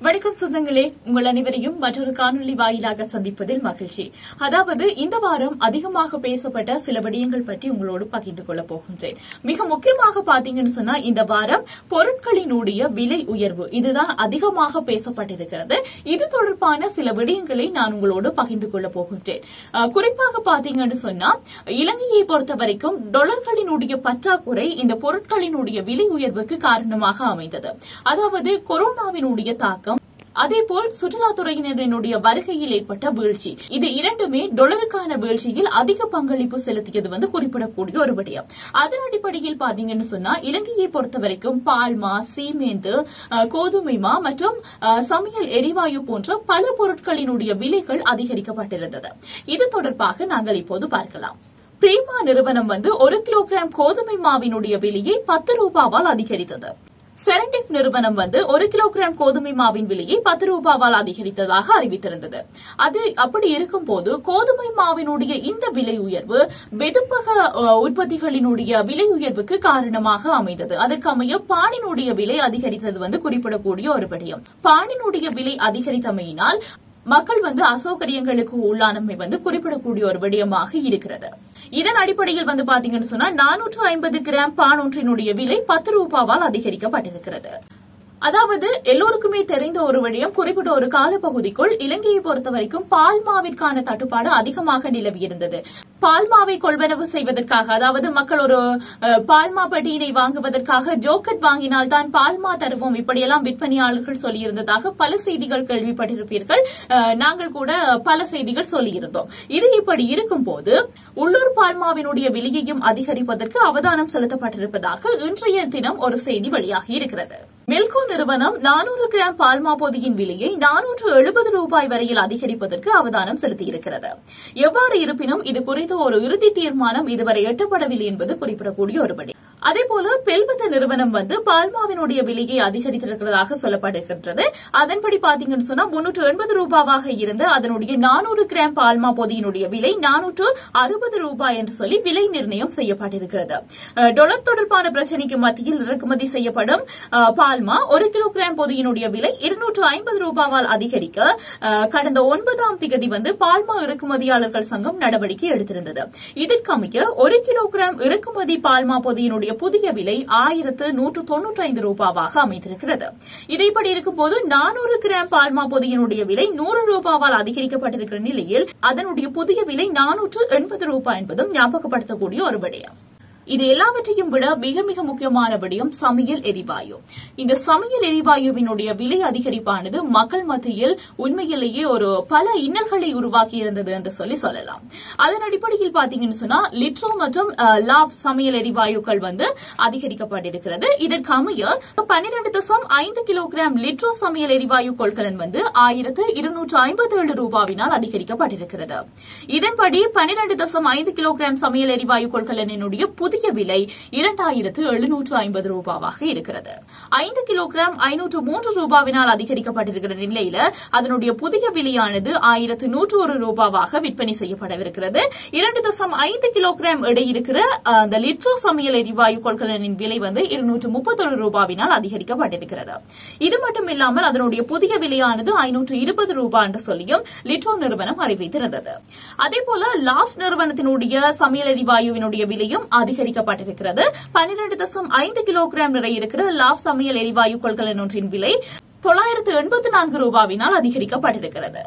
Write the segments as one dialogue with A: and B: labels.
A: வணக்கம் சொந்தங்களே உங்கள் அனைவரையும் மற்றொரு காணொலி வாயிலாக சந்திப்பதில் மகிழ்ச்சி அதாவது இந்த வாரம் அதிகமாக பேசப்பட்ட சில விடயங்கள் பற்றி உங்களோடு பகிர்ந்து கொள்ளப் போகின்றேன் மிக முக்கியமாக பாத்தீங்கன்னு சொன்னா இந்த வாரம் பொருட்களினுடைய விலை உயர்வு இதுதான் அதிகமாக பேசப்பட்டிருக்கிறது இது தொடர்பான சில விடயங்களை நான் உங்களோடு பகிர்ந்து கொள்ளப் போகின்றேன் அஹ், குறிப்பாக பாத்தீங்கன்னு சொன்னா இலங்கையை பொறுத்த வரைக்கும் டொலர்களினுடைய பற்றாக்குறை இந்த பொருட்களினுடைய விலை உயர்வுக்கு காரணமாக அமைந்தது அதாவது கொரோனாவினுடைய தாக்கம் அதேபோல் சுற்றுலாத்துறையினரினுடைய வருகையில் ஏற்பட்ட வீழ்ச்சி இது இரண்டுமே டொலருக்கான வீழ்ச்சியில் அதிக பங்களிப்பு செலுத்தியது வந்து குறிப்பிடக்கூடிய ஒரு விடயம் அதன் அடிப்படையில் பாத்தீங்கன்னு சொன்னா இலங்கையை பொறுத்த வரைக்கும் பால்மா சீமேந்து அஹ், கோதுமை மா மற்றும் அஹ், சமையல் எரிவாயு போன்ற பல பொருட்களினுடைய விலைகள் அதிகரிக்கப்பட்டிருந்தது இது தொடர்பாக நாங்கள் இப்போது பார்க்கலாம் பிரீமா நிறுவனம் வந்து ஒரு கிலோகிராம் கோதுமை மாவினுடைய விலையை பத்து ரூபாவால் அதிகரித்தது செரண்டிஃப் நிறுவனம் வந்து ஒரு கிலோகிராம் கோதுமை மாவின் விலையை பத்து ரூபாவால் அதிகரித்ததாக அறிவித்திருந்தது அது அப்படி இருக்கும்போது கோதுமை மாவினுடைய இந்த விலை உயர்வு வெதுப்பக அஹ், உற்பத்திகளினுடைய விலை உயர்வுக்கு காரணமாக அமைந்தது அதற்கு அமைய பானினுடைய விலை அதிகரித்தது வந்து குறிப்பிடக்கூடிய ஒரு விடயம் பானினுடைய விலை அதிகரித்தமையினால் மக்கள் வந்து அசௌகரியங்களுக்கு உள்ளானமை வந்து குறிப்பிடக்கூடிய ஒரு விடயமாக இருக்கிறது இதன் அடிப்படையில் வந்து பாத்தீங்கன்னு சொன்னா நானூற்று ஐம்பது கிராம் பான் ஒன்றினுடைய விலை பத்து ரூபாவால் அதிகரிக்கப்பட்டிருக்கிறது அதாவது எல்லோருக்குமே தெரிந்த ஒரு விடயம் குறிப்பிட்ட ஒரு காலப்பகுதிக்குள் இலங்கையை பொறுத்த வரைக்கும் பால்மாவிற்கான தட்டுப்பாடு அதிகமாக நிலவியிருந்தது பால்மாவை கொள்வனவு செய்வதற்காக அதாவது மக்கள் ஒரு அஹ், பால்மா பெட்டியினை வாங்குவதற்காக ஜோக்கெட் வாங்கினால் தான் பால்மா தருவோம் இப்படியெல்லாம் விற்பனையாளர்கள் சொல்லியிருந்ததாக பல செய்திகள் கேள்விப்பட்டிருப்பீர்கள் அஹ், நாங்கள் கூட பல செய்திகள் சொல்லியிருந்தோம் இது இப்படி இருக்கும்போது உள்ளூர் பால்மாவினுடைய விலையையும் அதிகரிப்பதற்கு அவதானம் செலுத்தப்பட்டிருப்பதாக இன்றைய தினம் ஒரு செய்தி வெளியாகி இருக்கிறது மில்கோ நிறுவனம் நானூறு கிராம் பால்மா பொதியின் விலையை நானூற்று எழுபது ரூபாய் வரையில் அதிகரிப்பதற்கு அவதானம் செலுத்தியிருக்கிறது எவ்வாறு இருப்பினும் இது குறித்த ஒரு இறுதி தீர்மானம் இதுவரை எட்டப்படவில்லை என்பது குறிப்பிடக்கூடிய ஒரு படி அதேபோல பெல்வத்த நிறுவனம் வந்து பால்மாவினுடைய விலையை அதிகரித்திருக்கிறதாக சொல்லப்படுகின்றது அதன்படி பாத்தீங்கன்னு சொன்னா முன்னூற்று எண்பது ரூபாவாக இருந்த அதனுடைய நானூறு கிராம் பால்மா பொதியினுடைய விலை நானூற்று அறுபது ரூபாய் என்று சொல்லி விலை நிர்ணயம் செய்யப்பட்டிருக்கிறது அஹ், டொலர் தொடர்பான பிரச்சனைக்கு மத்தியில் இறக்குமதி செய்யப்படும் அஹ், பால்மா ஒரு கிலோகிராம் பொதியினுடைய விலை இருநூற்று ஐம்பது ரூபாவால் அதிகரிக்க அஹ், கடந்த ஒன்பதாம் திகதி வந்து பால்மா இறக்குமதியாளர்கள் சங்கம் நடவடிக்கை எடுத்திருந்தது இதற்கமைய ஒரு கிலோகிராம் இறக்குமதி பால்மா பொதியினுடைய புதிய விலை ஆயிரத்து நூற்று தொன்னூற்றி ஐந்து ரூபாவாக அமைந்திருக்கிறது இது இப்படி இருக்கும்போது நானூறு கிராம் பால்மா பொதியினுடைய விலை நூறு ரூபாவால் அதிகரிக்கப்பட்டிருக்கிற நிலையில் அதனுடைய புதிய விலை நானூற்று எண்பது ரூபாய் என்பதும் ஞாபகப்படுத்தக்கூடிய ஒரு விடயம் இது எல்லாவற்றையும் விட மிக மிக முக்கியமான விடயம் சமையல் எரிவாயு இந்த சமையல் எரிவாயுவினுடைய விலை அதிகரிப்பானது மக்கள் மத்தியில் உண்மையிலேயே ஒரு பல இன்னல்களை உருவாக்கி இருந்தது என்று சொல்லி சொல்லலாம் அதன் அடிப்படையில் பாத்தீங்கன்னு சொன்னா லிட்ரோ மற்றும் அஹ், லாப் சமையல் எரிவாயுக்கள் வந்து அதிகரிக்கப்பட்டிருக்கிறது இதற்கு அமைய பன்னிரண்டு தசம் ஐந்து கிலோகிராம் லிட்ரோ சமையல் எரிவாயு கொள்கலன் வந்து ஆயிரத்து இருநூற்று ஐம்பத்தி ஏழு ரூபாவினால் அதிகரிக்கப்பட்டிருக்கிறது இதன்படி பன்னிரண்டு தசம் ஐந்து கிலோகிராம் சமையல் எரிவாயு கொள்கலனினுடைய புதிய விலை இரண்டாயிரத்து எழுநூற்று ஐம்பது ரூபாவாக இருக்கிறது ஐந்து கிலோகிராம் ஐநூற்று மூன்று ரூபாவினால் அதிகரிக்கப்பட்டிருக்கிற நிலையில அதனுடைய புதிய விலையானது ஆயிரத்து நூற்று ஒரு ரூபாவாக விற்பனை செய்யப்படவிருக்கிறது இரண்டு தசம் ஐந்து கிலோகிராம் எடை இருக்கிற அஹ், அந்த லிட்ரோ சமையல் எரிவாயு கொள்கலனின் விலை வந்து இருநூற்று முப்பத்தொரு ரூபாவினால் அதிகரிக்கப்பட்டிருக்கிறது இது மட்டும் இல்லாமல் அதனுடைய புதிய விலையானது ஐநூற்று இருபது ரூபாய் என்று சொல்லியும் லிட்ரோ நிறுவனம் அறிவித்திருந்தது அதே போல லாஃப் நிறுவனத்தினுடைய சமையல் எரிவாயுவினுடைய விலையும் அதிகரிக்கப்பட்டிருக்கிறது பன்னிரண்டு தசம் ஐந்து கிலோகிராம் நிறை இருக்கிற லாஃப் சமையல் எரிவாயு கொள்கலன் ஒன்றின் விலை தொள்ளாயிரத்து எண்பத்தி நான்கு ரூபாவினால் அதிகரிக்கப்பட்டிருக்கிறது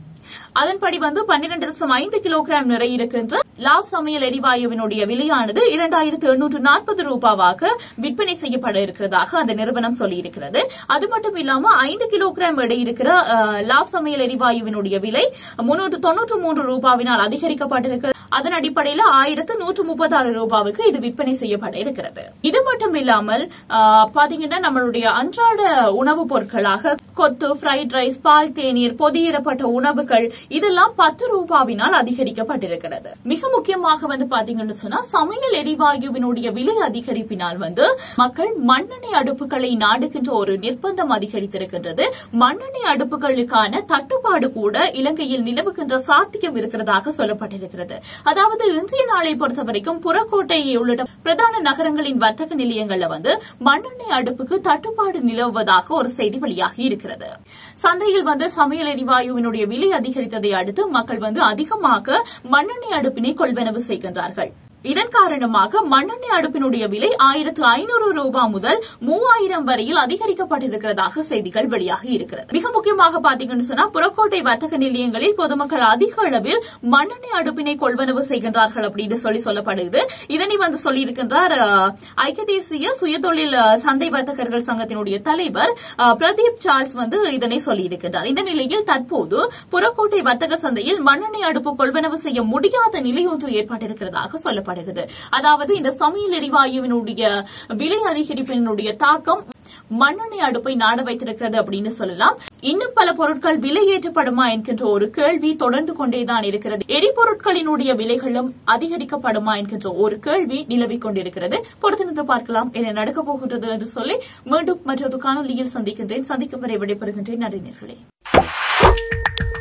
A: அதன்படி வந்து பன்னிரண்டு தசம் ஐந்து கிலோகிராம் நிறை இருக்கின்ற லாப் சமையல் எரிவாயுவினுடைய விலையானது இரண்டாயிரத்து எண்ணூற்று நாற்பது ரூபாவாக விற்பனை செய்யப்பட இருக்கிறதாக அந்த நிறுவனம் சொல்லியிருக்கிறது அது மட்டும் இல்லாம ஐந்து கிலோகிராம் எடை இருக்கிற அஹ், லாப் சமையல் எரிவாயுவினுடைய விலை முன்னூற்று தொன்னூற்று மூன்று ரூபாவினால் அதிகரிக்கப்பட்டிருக்கிறது அதன் அடிப்படையில் ஆயிரத்து நூற்று முப்பத்தாறு ரூபாவுக்கு இது விற்பனை செய்யப்பட இருக்கிறது இது மட்டும் இல்லாமல் ஆஹ், பாத்தீங்கன்னா நம்மளுடைய அன்றாட உணவுப் பொருட்களாக கொத்து ஃப்ரைட் ரைஸ் பால் தேநீர் பொதியிடப்பட்ட உணவுகள் இதெல்லாம் பத்து ரூபாவினால் அதிகரிக்கப்பட்டிருக்கிறது மிக முக்கியமாக வந்து பாத்தீங்கன்னு சொன்னா சமையல் எரிவாயுவினுடைய விலை அதிகரிப்பினால் வந்து மக்கள் மண்ணெண்ணெய் அடுப்புகளை நாடுகின்ற ஒரு நிர்பந்தம் அதிகரித்திருக்கின்றது மண்ணெண்ணெய் அடுப்புகளுக்கான தட்டுப்பாடு கூட இலங்கையில் நிலவுகின்ற சாத்தியம் இருக்கிறதாக சொல்லப்பட்டிருக்கிறது அதாவது இன்றைய நாளை பொறுத்த வரைக்கும் புறக்கோட்டை உள்ளிட்ட பிரதான நகரங்களின் வர்த்தக நிலையங்கள்ல வந்து மண்ணெண்ணெய் அடுப்புக்கு தட்டுப்பாடு நிலவுவதாக ஒரு செய்தி வெளியாகி இருக்கிறது சந்தையில் வந்து சமையல் எரிவாயுவினுடைய விலை அதிகரித்ததை அடுத்து மக்கள் வந்து அதிகமாக மண்ணெண்ணெய் அடுப்பினை கொள்வனவு செய்கின்றார்கள் இதன் காரணமாக மண்ணெண்ணெய் அடுப்பினுடைய விலை ஆயிரத்து ஐநூறு ரூபாய் முதல் மூவாயிரம் வரையில் அதிகரிக்கப்பட்டிருக்கிறதாக செய்திகள் வெளியாகி இருக்கிறது மிக முக்கியமாக பாத்தீங்கன்னு சொன்னா புறக்கோட்டை வர்த்தக நிலையங்களில் பொதுமக்கள் அதிக அளவில் மண்ணெண்ணெய் அடுப்பினை கொள்வனவு செய்கின்றார்கள் அப்படின்னு சொல்லி சொல்லப்படுது இதனை வந்து சொல்லியிருக்கின்றார் அஹ், ஐக்கிய தேசிய சுயதொழில் அஹ், சந்தை வர்த்தகர்கள் சங்கத்தினுடைய தலைவர் அஹ், பிரதீப் சார்ல்ஸ் வந்து இதனை சொல்லியிருக்கின்றார் இந்த நிலையில் தற்போது புறக்கோட்டை வர்த்தக சந்தையில் மண்ணெண்ணெய் அடுப்பு கொள்வனவு செய்ய முடியாத நிலை ஒன்று ஏற்பட்டிருக்கிறதாக சொல்லப்படுகிறது அதாவது இந்த சமையல் எரிவாயுவினுடைய விலை அதிகரிப்பினுடைய தாக்கம் மண்ணெண்ணெய் அடுப்பை நாட வைத்திருக்கிறது அப்படின்னு சொல்லலாம் இன்னும் பல பொருட்கள் விலை ஏற்றப்படுமா என்கின்ற ஒரு கேள்வி தொடர்ந்து கொண்டேதான் இருக்கிறது எரிபொருட்களினுடைய விலைகளும் அதிகரிக்கப்படுமா என்கின்ற ஒரு கேள்வி நிலவிக் கொண்டிருக்கிறது பொறுத்திருந்து பார்க்கலாம் என்ன நடக்கப் போகின்றது என்று சொல்லி மீண்டும் மற்றொரு காணொலியில் சந்திக்கின்றேன் சந்திக்கும் வரை விடைபெறுகின்றேன் நன்றி நேயர்களே